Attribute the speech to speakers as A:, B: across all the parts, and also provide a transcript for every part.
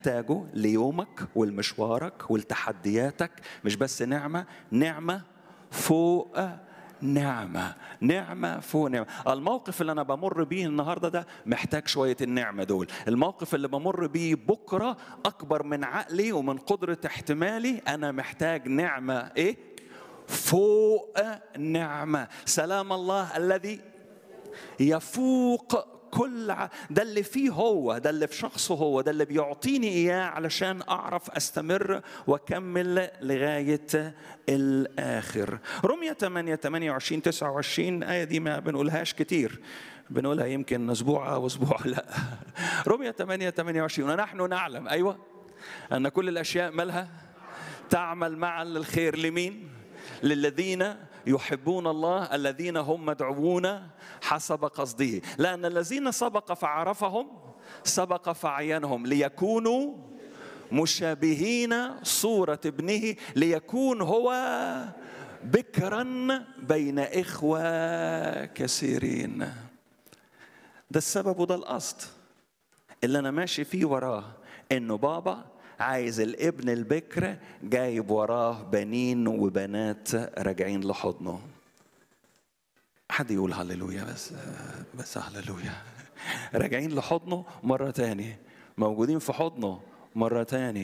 A: محتاجه ليومك ولمشوارك ولتحدياتك مش بس نعمة نعمة فوق نعمة نعمة فوق نعمة الموقف اللي أنا بمر بيه النهاردة ده محتاج شوية النعمة دول الموقف اللي بمر بيه بكرة أكبر من عقلي ومن قدرة احتمالي أنا محتاج نعمة إيه فوق نعمة سلام الله الذي يفوق كل ع... ده اللي فيه هو ده اللي في شخصه هو ده اللي بيعطيني اياه علشان اعرف استمر واكمل لغايه الاخر رمية 8 28 29 الايه دي ما بنقولهاش كتير بنقولها يمكن اسبوع او اسبوع لا رمية 8 28 ونحن نعلم ايوه ان كل الاشياء مالها تعمل معا للخير لمين للذين يحبون الله الذين هم مدعوون حسب قصده لأن الذين سبق فعرفهم سبق فعينهم ليكونوا مشابهين صورة ابنه ليكون هو بكرا بين إخوة كثيرين ده السبب وده القصد اللي أنا ماشي فيه وراه إنه بابا عايز الابن البكر جايب وراه بنين وبنات راجعين لحضنه حد يقول هللويا بس بس هللويا راجعين لحضنه مرة تاني موجودين في حضنه مرة تاني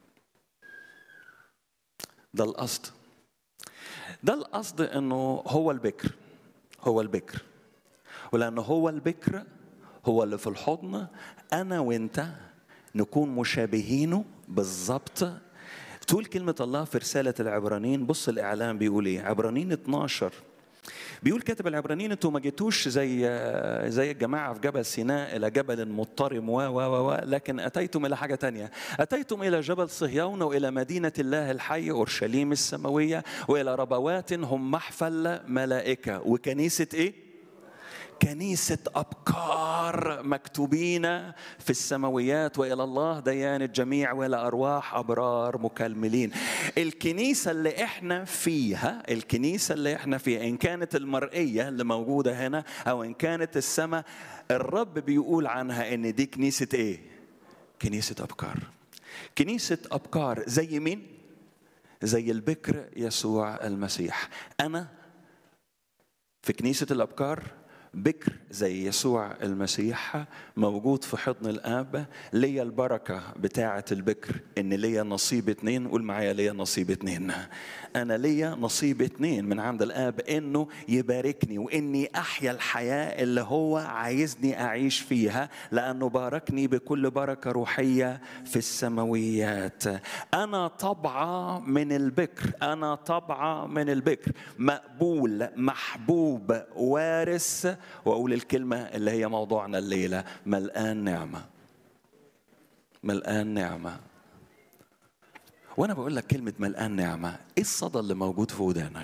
A: ده القصد ده القصد انه هو البكر هو البكر ولانه هو البكر هو اللي في الحضن انا وانت نكون مشابهينه بالظبط تقول كلمة الله في رسالة العبرانيين بص الإعلام بيقول إيه عبرانيين 12 بيقول كاتب العبرانيين انتوا ما جيتوش زي زي الجماعه في جبل سيناء الى جبل مضطرم و و و لكن اتيتم الى حاجه تانية اتيتم الى جبل صهيون والى مدينه الله الحي اورشليم السماويه والى ربوات هم محفل ملائكه وكنيسه ايه؟ كنيسة أبكار مكتوبين في السماويات وإلى الله ديان الجميع وإلى أرواح أبرار مكلملين الكنيسة اللي إحنا فيها الكنيسة اللي إحنا فيها إن كانت المرئية اللي موجودة هنا أو إن كانت السماء الرب بيقول عنها إن دي كنيسة إيه؟ كنيسة أبكار كنيسة أبكار زي مين؟ زي البكر يسوع المسيح أنا في كنيسة الأبكار بكر زي يسوع المسيح موجود في حضن الاب ليا البركه بتاعه البكر ان ليا نصيب اتنين قول معايا ليا نصيب اتنين انا ليا نصيب اتنين من عند الاب انه يباركني واني احيا الحياه اللي هو عايزني اعيش فيها لانه باركني بكل بركه روحيه في السماويات انا طبعه من البكر انا طبعه من البكر مقبول محبوب وارث واقول الكلمه اللي هي موضوعنا الليله ملآن نعمه ملآن نعمه وانا بقول لك كلمه ملآن نعمه ايه الصدى اللي موجود في ودانك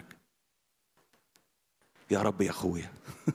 A: يا رب يا اخويا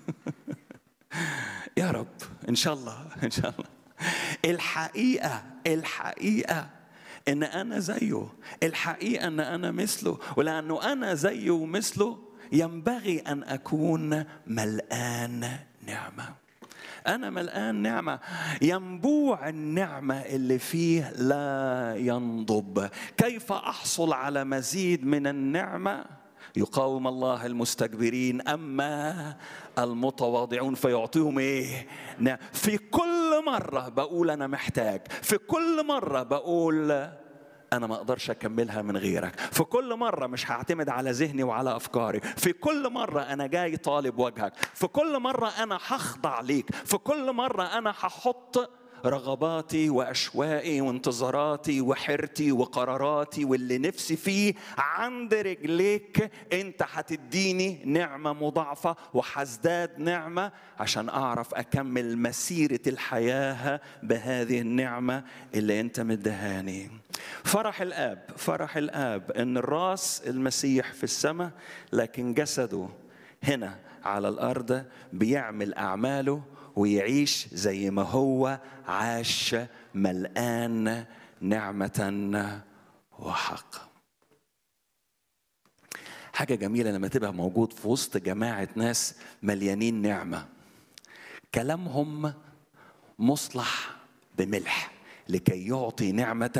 A: يا رب ان شاء الله ان شاء الله الحقيقه الحقيقه ان انا زيه الحقيقه ان انا مثله ولانه انا زيه ومثله ينبغي ان اكون ملآن نعمه انا ملآن نعمه ينبوع النعمه اللي فيه لا ينضب كيف احصل على مزيد من النعمه يقاوم الله المستكبرين اما المتواضعون فيعطيهم ايه نعم. في كل مره بقول انا محتاج في كل مره بقول انا ما اقدرش اكملها من غيرك في كل مره مش هعتمد على ذهني وعلى افكاري في كل مره انا جاي طالب وجهك في كل مره انا هخضع ليك في كل مره انا هحط رغباتي واشواقي وانتظاراتي وحيرتي وقراراتي واللي نفسي فيه عند رجليك انت هتديني نعمه مضاعفه وهزداد نعمه عشان اعرف اكمل مسيره الحياه بهذه النعمه اللي انت مدهاني فرح الاب فرح الاب ان الراس المسيح في السماء لكن جسده هنا على الارض بيعمل اعماله ويعيش زي ما هو عاش ملآن نعمة وحق حاجة جميلة لما تبقى موجود في وسط جماعة ناس مليانين نعمة كلامهم مصلح بملح لكي يعطي نعمة